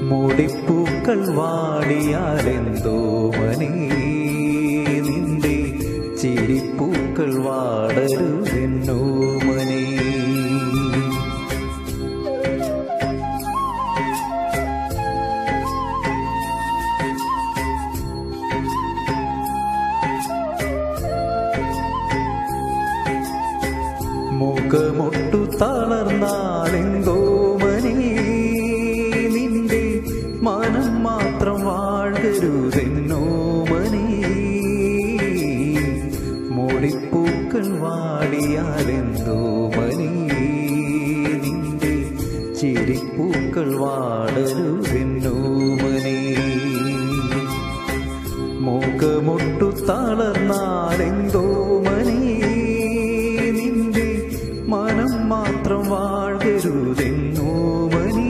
മുടിപ്പൂക്കൾ വാടിയാലെന്തോ മണി നിന്റെ ചിരിപ്പൂക്കൾ വാടരുതെന്നോ മണി മുഖമൊട്ടു തളർന്നാലെന്തോ മണി നിന്റെ മനം മാത്രം വാഴരുതെന്നോ മണി മുടിപ്പൂക്കൾ വാടിയാലെന്തോ മണി നിന്റെ ചിരിപ്പൂക്കൾ വാടരുതെന്നോ മണി മുഖമൊട്ടു തളർന്നാലെന്തോ മണി നിന്റെ മനം മാത്രം വാഴരുതെന്നോ മണി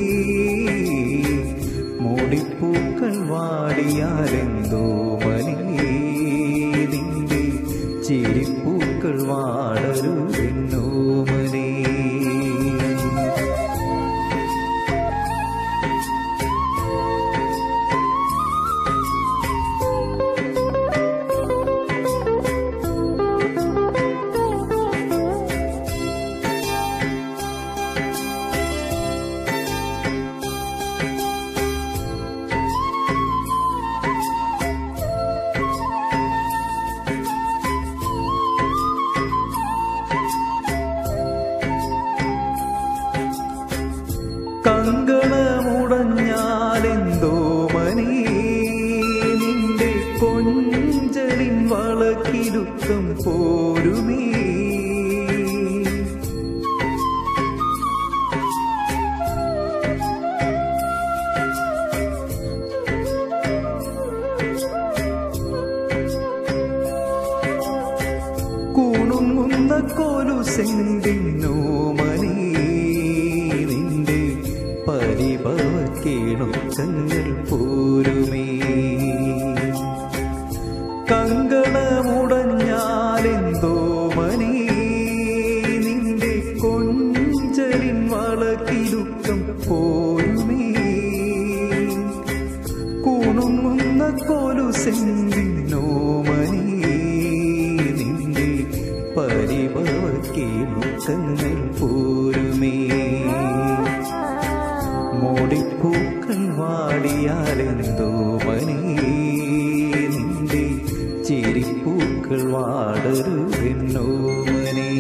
മുടിപ്പൂക്കൾ വാടിയാലെന്തോ മണി നിന്റെ ചിരിപ്പൂക്കൾ വാടരുതെന്നോ മണി കങ്കണമുടഞ്ഞാലെന്തോ മണി നിന്റെ കൊഞ്ചലിൻ വളക്കിരുത്തം പോരുമേ കുണുങ്ങുന്ന കോലു സെന്തിന്നോ മണി നിന്റെ പരിഭവ കേണുച്ചങ്ങൾ പോരുമേ കങ്കണമുടഞ്ഞാലെന്തോ മണി നിന്റെ കൊഞ്ചലിൻ വളക്കിരുക്കം പോരുമേ കുണുങ്ങുന്ന കോലു സെന്തിന്നോ മണി നിന്റെ പരിഭവ കേണുക്കങ്ങൾ പോരുമേ മോടിപ്പൂക്കൾ വാടിയാലെന്തോ മണി നിന്റെ ചിരിപ്പൂക്കൾ വാടരുതെന്നോ മണി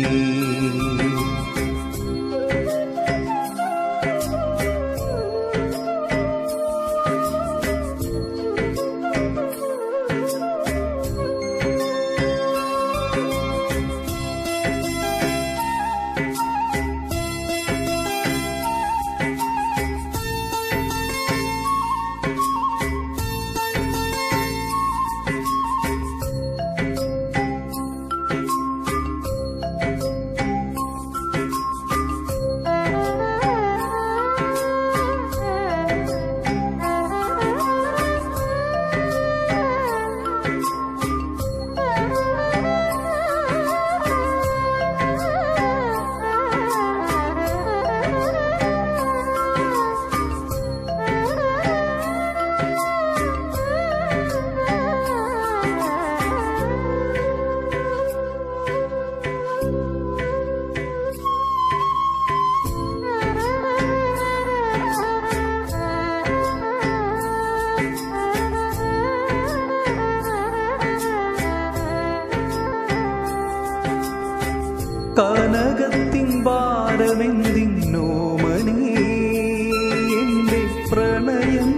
കനകത്തിൻ ഭാരമെന്തിന്നോ മണി എന്റെ പ്രണയം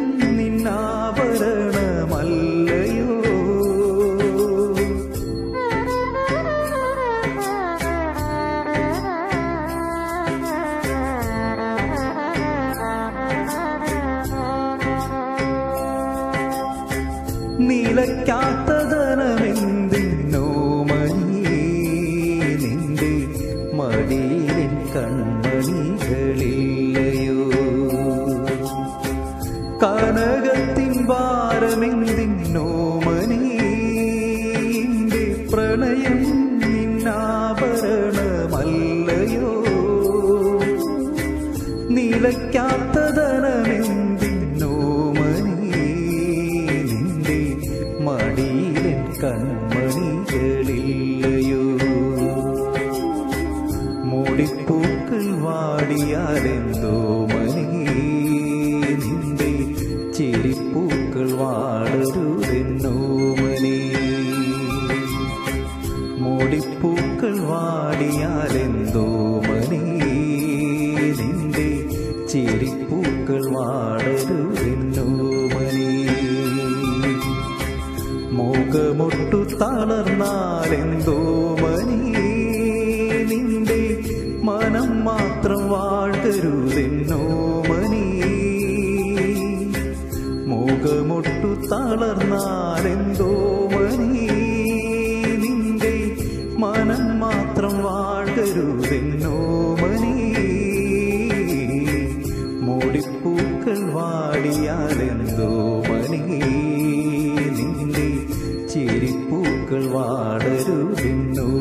നിന്നാഭരണമല്ലയോ നിലയ്ക്കാത്തതനമെന്തിന്നോ മണി നിന്റെ മടിയിലിൻ കൺമണികളില്ലയോ കനകത്തിൻ ഭാരമെന്തിന്നോ മണി എന്റെ പ്രണയം നിന്നാഭരണമല്ലയോ നിലയ്ക്കാത്തതനമെന്തിന്നോ കൺമണികളില്ലയോ മൂടിപ്പൂക്കൾ വാടിയാലെന്തോ മണി നിന്റെ ചെടിപ്പൂക്കൾ വാടരുതെന്നോ മണി മൂടിപ്പൂക്കൾ വാടിയാലെന്തോ മണി നിന്റെ ചെടിപ്പൂക്കൾ വാടരുതെന്നോ മണി മുഖമൊട്ടു തളർന്നാലെന്തോ മണി നിന്റെ മനം മാത്രം വാഴരുതെന്നോ മണി മുഖമൊട്ടു തളർന്നാലെന്തോ മണി നിന്റെ മനം മാത്രം വാഴരുതെന്നോ മണി മൂടിപ്പൂക്കൾ വാടിയാലെന്തോ മണി നിന്റെ ചിരിപ്പൂക്കൾ വാടരുതെന്നോ